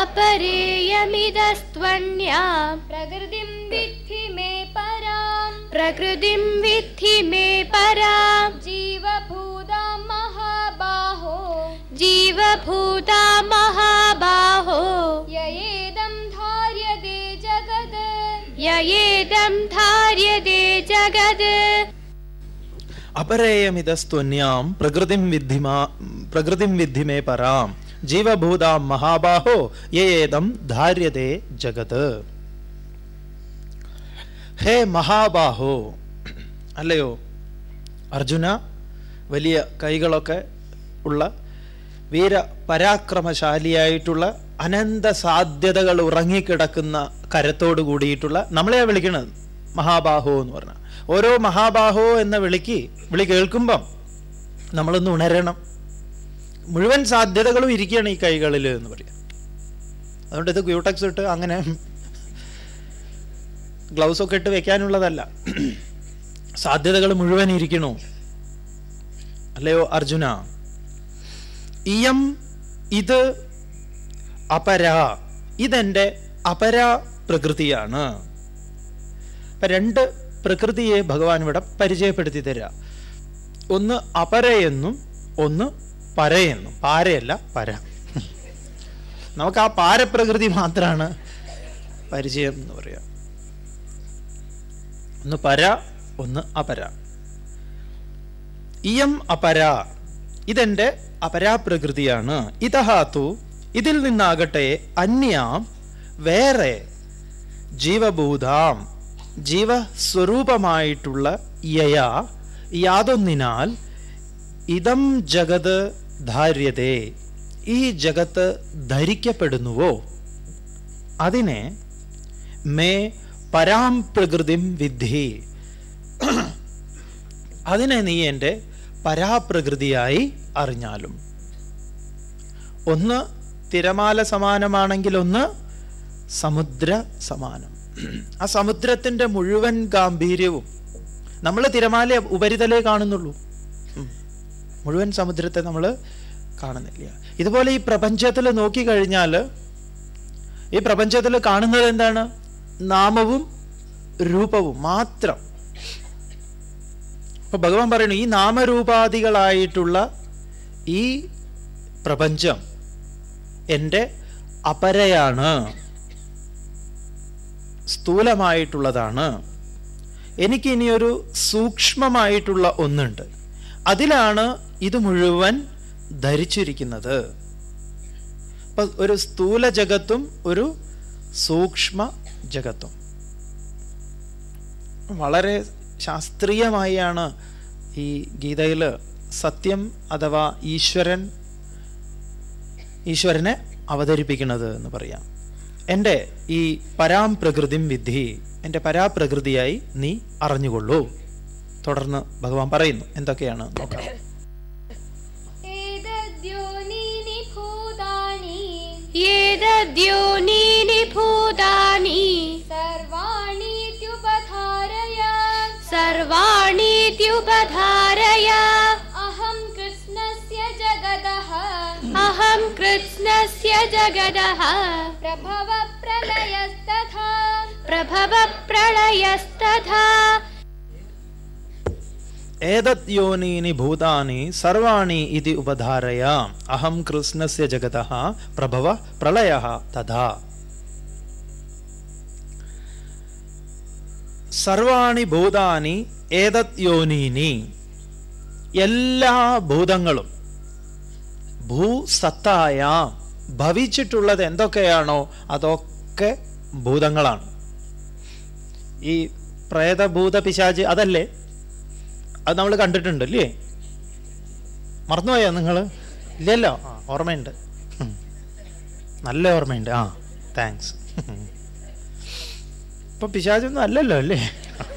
अपरेयमिदस्त्वन्याम् प्रकृतिं विद्धि मे पराम् प्रकृतिं विद्धि मे पराम् जीवभूतां महाबाहो जीवभूता महाबाहो ययेदं धार्यते जगत् ययेदं धार्यते जगत् അപരേയമിതസ്ത്വന്യാം പ്രകൃതിം വിദ്ധിമാ പ്രകൃതിം വിദ്ധി മേ പരാം ജീവഭൂതാം മഹാബാഹോ യേതം ധാര്യതേ ജഗത് ഹേ മഹാബാഹോ അല്ലയോ അർജുന വലിയ കൈകളൊക്കെ ഉള്ള വീര പരാക്രമശാലിയായിട്ടുള്ള അനന്ത സാധ്യതകൾ ഉറങ്ങിക്കിടക്കുന്ന കരത്തോട് കൂടിയിട്ടുള്ള നമ്മളെയാ വിളിക്കണത് മഹാബാഹോ എന്ന് പറഞ്ഞ ഓരോ മഹാബാഹോ എന്ന വിളിക്ക് വിളി കേൾക്കുമ്പം നമ്മളൊന്ന് ഉണരണം മുഴുവൻ സാധ്യതകളും ഇരിക്കുകയാണ് ഈ കൈകളിൽ എന്ന് പറയാം അതുകൊണ്ട് ഇത് ക്യൂടെക്സ് ഇട്ട് അങ്ങനെ ഗ്ലൗസ് ഒക്കെ ഇട്ട് വെക്കാനുള്ളതല്ല സാധ്യതകൾ മുഴുവൻ ഇരിക്കണു അല്ലയോ അർജുന ഇയം ഇത് അപര ഇതെന്റെ അപര പ്രകൃതിയാണ് അപ്പൊ രണ്ട് പ്രകൃതിയെ ഭഗവാൻ ഇവിടെ പരിചയപ്പെടുത്തി തരാ ഒന്ന് അപരയെന്നും ഒന്ന് പരയെന്നും പാരയല്ല പര നമുക്ക് ആ പാരപ്രകൃതി മാത്രമാണ് പരിചയം എന്ന് പറയാം ഒന്ന് പര ഒന്ന് അപര ഇയം അപര ഇതെന്റെ അപരാപ്രകൃതിയാണ് ഇതഹാത്തു ഇതിൽ നിന്നാകട്ടെ അന്യാം വേറെ ജീവഭൂതാം ജീവസ്വരൂപമായിട്ടുള്ള യയാ യാതൊന്നിനാൽ ഇതം ജഗത് ധാര്യതേ ഈ ജഗത്ത് ധരിക്കപ്പെടുന്നുവോ അതിനെ മേ പരാം പ്രകൃതിം വിദ്ധി അതിനെ നീ എൻ്റെ പരാപ്രകൃതിയായി അറിഞ്ഞാലും ഒന്ന് തിരമാല സമാനമാണെങ്കിൽ ഒന്ന് സമുദ്ര സമാനം ആ സമുദ്രത്തിന്റെ മുഴുവൻ ഗാംഭീര്യവും നമ്മൾ തിരമാല ഉപരിതലേ കാണുന്നുള്ളൂ ഉം. മുഴുവൻ സമുദ്രത്തെ നമ്മൾ കാണുന്നില്ല ഇതുപോലെ ഈ പ്രപഞ്ചത്തിൽ നോക്കിക്കഴിഞ്ഞാൽ ഈ പ്രപഞ്ചത്തിൽ കാണുന്നത് എന്താണ് നാമവും രൂപവും മാത്രം അപ്പൊ ഭഗവാൻ പറയുന്നു ഈ നാമരൂപാദികളായിട്ടുള്ള ഈ പ്രപഞ്ചം എൻ്റെ അപരയാണ് സ്ഥൂലമായിട്ടുള്ളതാണ് എനിക്ക് ഇനിയൊരു സൂക്ഷ്മമായിട്ടുള്ള ഒന്നുണ്ട് അതിലാണ് ഇത് മുഴുവൻ ധരിച്ചിരിക്കുന്നത് അപ്പൊ ഒരു സ്ഥൂല ജഗത്തും ഒരു സൂക്ഷ്മ ജഗത്തും വളരെ ശാസ്ത്രീയമായാണ് ഈ ഗീതയിൽ സത്യം അഥവാ ഈശ്വരൻ ഈശ്വരനെ അവതരിപ്പിക്കുന്നത് എന്ന് പറയാം എൻ്റെ ഈ പരാം പ്രകൃതിം വിദ്ധി എൻ്റെ പരാപ്രകൃതിയായി നീ അറിഞ്ഞുകൊള്ളൂ തുടർന്ന് ഭഗവാൻ പറയുന്നു എന്തൊക്കെയാണ് നോക്കാം एतद्योनीनि भूतानि एतद्योनीनि भूतानि सर्वाणीत्युपधारय सर्वाणीत्युपधारय अहं कृष्णस्य जगदः अहं कृत्स्नस्य जगदः प्रभवप्रलयस्तथा प्रभवप्रलयस्तथा ഏതത് യോനീനി ഭൂതാനി സർവാണി ഇതി ഉപധാരയ അഹം കൃഷ്ണസ്യ ജഗത പ്രഭവ പ്രളയ തഥാ സർവാണി ഭൂതാനി ഏതത് യോനീനി എല്ലാ ഭൂതങ്ങളും ഭൂസത്തായ ഭവിച്ചിട്ടുള്ളത് എന്തൊക്കെയാണോ അതൊക്കെ ഭൂതങ്ങളാണ് ഈ പ്രേതഭൂത പിശാച് അതല്ലേ അത് നമ്മൾ കണ്ടിട്ടുണ്ട് അല്ലേ മറന്നുപോയോ നിങ്ങൾ ഇല്ലല്ലോ ആ ഓർമ്മയുണ്ട് ഉം. നല്ല ഓർമ്മയുണ്ട് ആ താങ്ക്സ് ഇപ്പൊ പിശാചൊന്നും അല്ലല്ലോ അല്ലേ